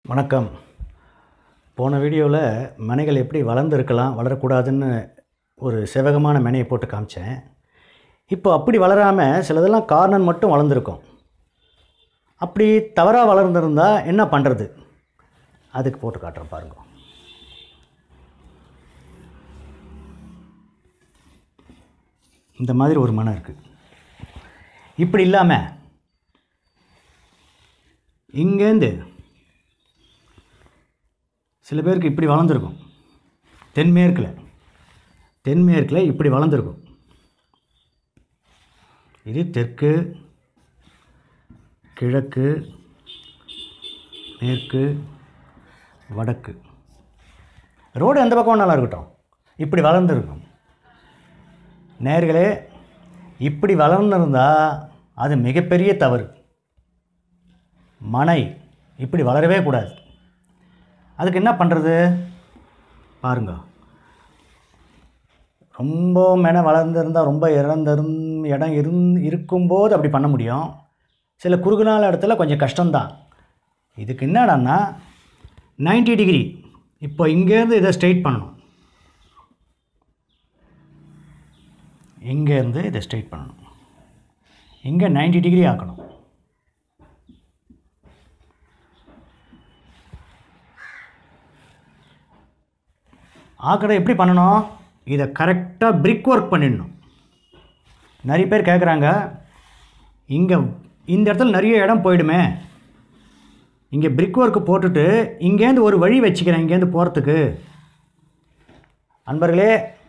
வணக்கம் போன வீடியோவில் மனைகள் எப்படி வளர்ந்துருக்கலாம் வளரக்கூடாதுன்னு ஒரு செவகமான மனையை போட்டு காமிச்சேன் இப்போ அப்படி வளராமல் சிலதெல்லாம் கார்னர் மட்டும் வளர்ந்துருக்கும் அப்படி தவறாக வளர்ந்துருந்தா என்ன பண்ணுறது அதுக்கு போட்டு காட்டுறேன் பாருங்க இந்த மாதிரி ஒரு மனை இருக்குது இப்படி இல்லாமல் இங்கேருந்து சில பேருக்கு இப்படி வளர்ந்துருக்கும் தென்மேற்கில் தென்மேற்கில் இப்படி வளர்ந்துருக்கும் இது தெற்கு கிழக்கு மேற்கு வடக்கு ரோடு எந்த பக்கம் வேணாலும் இருக்கட்டும் இப்படி வளர்ந்துருக்கும் நேர்களே இப்படி வளர்ந்துருந்தா அது மிகப்பெரிய தவறு மனை இப்படி வளரவே கூடாது அதுக்கு என்ன பண்ணுறது பாருங்க ரொம்ப மென வளர்ந்துருந்தால் ரொம்ப இறந்திருந் இடம் இருந் இருக்கும்போது அப்படி பண்ண முடியும் சில குறுகுநாள் இடத்துல கொஞ்சம் கஷ்டம்தான் இதுக்கு என்னடான்னா 90 டிகிரி இப்போ இங்கேருந்து இதை ஸ்ட்ரைட் பண்ணணும் இங்கேருந்து இதை ஸ்ட்ரைட் பண்ணணும் இங்கே 90 டிகிரி ஆக்கணும் ஆக்கடை எப்படி பண்ணணும் இதை கரெக்டாக பிரிக் ஒர்க் பண்ணிடணும் நிறைய பேர் கேட்குறாங்க இங்கே இந்த இடத்துல நிறைய இடம் போயிடுமே இங்கே பிரிக் ஒர்க்கு போட்டுட்டு இங்கேருந்து ஒரு வழி வச்சுக்கிறேன் இங்கேருந்து போகிறதுக்கு அன்பர்களே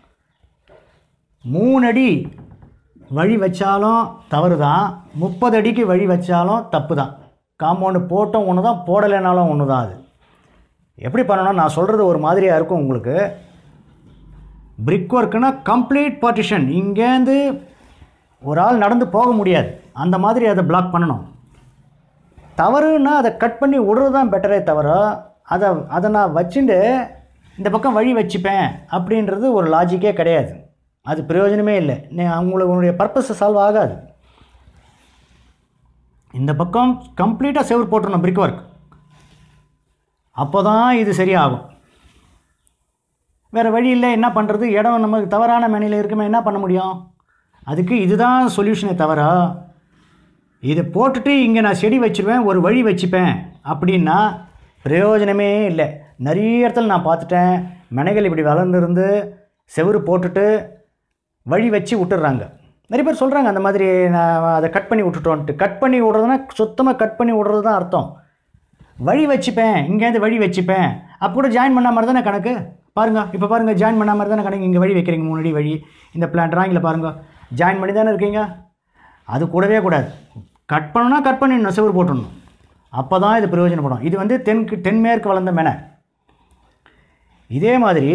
மூணு அடி வழி வச்சாலும் தவறு தான் முப்பது அடிக்கு வழி வச்சாலும் தப்பு தான் காம்பவுண்டு போட்டோம் ஒன்று தான் போடலைனாலும் ஒன்று தான் அது எப்படி பண்ணணும் நான் சொல்கிறது ஒரு மாதிரியாக இருக்கும் உங்களுக்கு பிரிக் ஒர்க்குனா கம்ப்ளீட் பார்ட்டிஷன் இங்கேருந்து ஒரு ஆள் நடந்து போக முடியாது அந்த மாதிரி அதை பிளாக் பண்ணணும் தவறுன்னா அதை கட் பண்ணி விடுறது தான் பெட்டரே தவிர அதை அதை நான் வச்சுட்டு இந்த பக்கம் வழி வச்சுப்பேன் அப்படின்றது ஒரு லாஜிக்கே கிடையாது அது பிரயோஜனமே இல்லை நீ அவங்களுக்கு உன்னுடைய பர்பஸ் சால்வ் ஆகாது இந்த பக்கம் கம்ப்ளீட்டாக செவர் போட்டுடணும் பிரிக் ஒர்க் அப்போ தான் இது சரியாகும் வேறு வழி இல்லை என்ன பண்ணுறது இடம் நமக்கு தவறான மேனியில் இருக்குமே என்ன பண்ண முடியும் அதுக்கு இதுதான் சொல்யூஷனே தவிர இதை போட்டுட்டு இங்கே நான் செடி வச்சுருவேன் ஒரு வழி வச்சுப்பேன் அப்படின்னா பிரயோஜனமே இல்லை நிறைய இடத்துல நான் பார்த்துட்டேன் மனைகள் இப்படி வளர்ந்துருந்து செவுரு போட்டுட்டு வழி வச்சு விட்டுடுறாங்க நிறைய பேர் சொல்கிறாங்க அந்த மாதிரி நான் அதை கட் பண்ணி விட்டுட்டோன்ட்டு கட் பண்ணி விட்றதுனா சுத்தமாக கட் பண்ணி விட்றது தான் அர்த்தம் வழி வச்சுப்பேன் இங்கேருந்து வழி வச்சுப்பேன் அப்போ கூட ஜாயின் பண்ண மாதிரி தானே கணக்கு பாருங்கள் இப்போ பாருங்கள் ஜாயின் பண்ண மாதிரி தானே கணக்கு இங்கே வழி வைக்கிறீங்க முன்னாடி வழி இந்த பிளான் ட்ராயிங்கில் பாருங்கள் ஜாயின் பண்ணி தானே இருக்கீங்க அது கூடவே கூடாது கட் பண்ணணும்னா கட் பண்ணிடணும் செவுரு போட்டுடணும் அப்போ தான் இது பிரயோஜனப்படும் இது வந்து தென்கு தென்மேற்கு வளர்ந்த மெனை இதே மாதிரி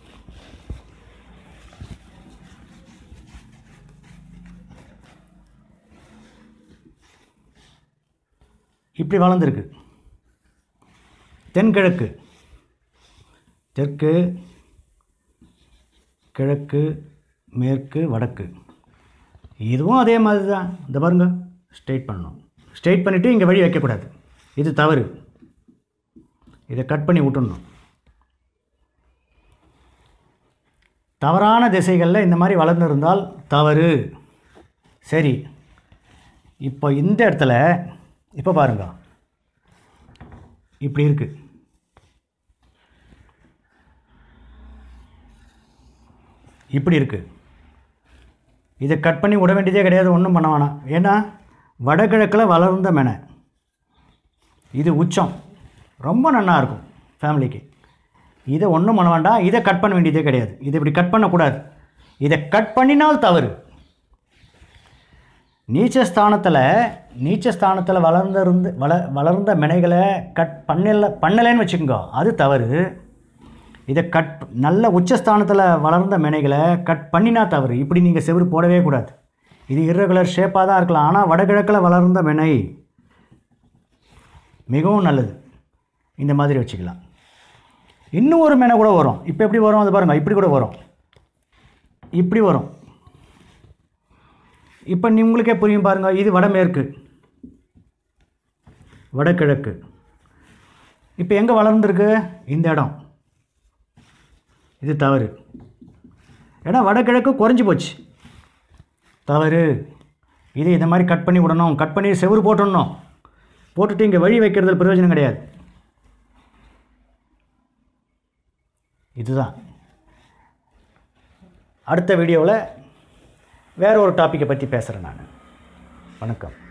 இப்படி வளர்ந்துருக்கு தென்கிழக்கு தெற்கு கிழக்கு மேற்கு வடக்கு இதுவும் அதே மாதிரி தான் இந்த பாருங்க ஸ்ட்ரைட் பண்ணணும் ஸ்ட்ரைட் பண்ணிவிட்டு இங்கே வழி வைக்கக்கூடாது இது தவறு இதை கட் பண்ணி விட்டுடணும் தவறான திசைகளில் இந்த மாதிரி வளர்ந்துருந்தால் தவறு சரி இப்போ இந்த இடத்துல இப்போ பாருங்க இப்படி இருக்குது இப்படி இருக்குது இதை கட் பண்ணி விட வேண்டியதே கிடையாது ஒன்றும் பண்ண வேணாம் ஏன்னா வடகிழக்கில் வளர்ந்த மெனை இது உச்சம் ரொம்ப நல்லா இருக்கும் ஃபேமிலிக்கு இதை ஒன்றும் பண்ண வேண்டாம் இதை கட் பண்ண வேண்டியதே கிடையாது இதை இப்படி கட் பண்ணக்கூடாது இதை கட் பண்ணினால் தவறு நீச்சஸ்தானத்தில் நீச்சஸ்தானத்தில் வளர்ந்திருந்து வள வளர்ந்த மெனைகளை கட் பண்ணல பண்ணலைன்னு வச்சுக்கோங்க அது தவறு இதை கட் நல்ல உச்சஸ்தானத்தில் வளர்ந்த மெனைகளை கட் பண்ணினா தவறு இப்படி நீங்கள் செவுரு போடவே கூடாது இது இர்ரெகுலர் ஷேப்பாக தான் இருக்கலாம் ஆனால் வடகிழக்கில் வளர்ந்த மெனை மிகவும் நல்லது இந்த மாதிரி வச்சுக்கலாம் இன்னும் ஒரு மெனை கூட வரும் இப்போ எப்படி வரும் அது பாருங்கள் இப்படி கூட வரும் இப்படி வரும் இப்போ நீ உங்களுக்கே புரியும் பாருங்கள் இது வடமேற்கு வடகிழக்கு இப்போ எங்கே வளர்ந்துருக்கு இந்த இடம் இது தவறு இடம் வடகிழக்கு குறைஞ்சி போச்சு தவறு இது இந்த மாதிரி கட் பண்ணி விடணும் கட் பண்ணி செவுரு போட்டுடணும் போட்டுட்டு இங்கே வழி வைக்கிறதுல பிரயோஜனம் கிடையாது இதுதான் அடுத்த வீடியோவில் வேற ஒரு டாப்பிக்கை பற்றி பேசுகிறேன் நான் வணக்கம்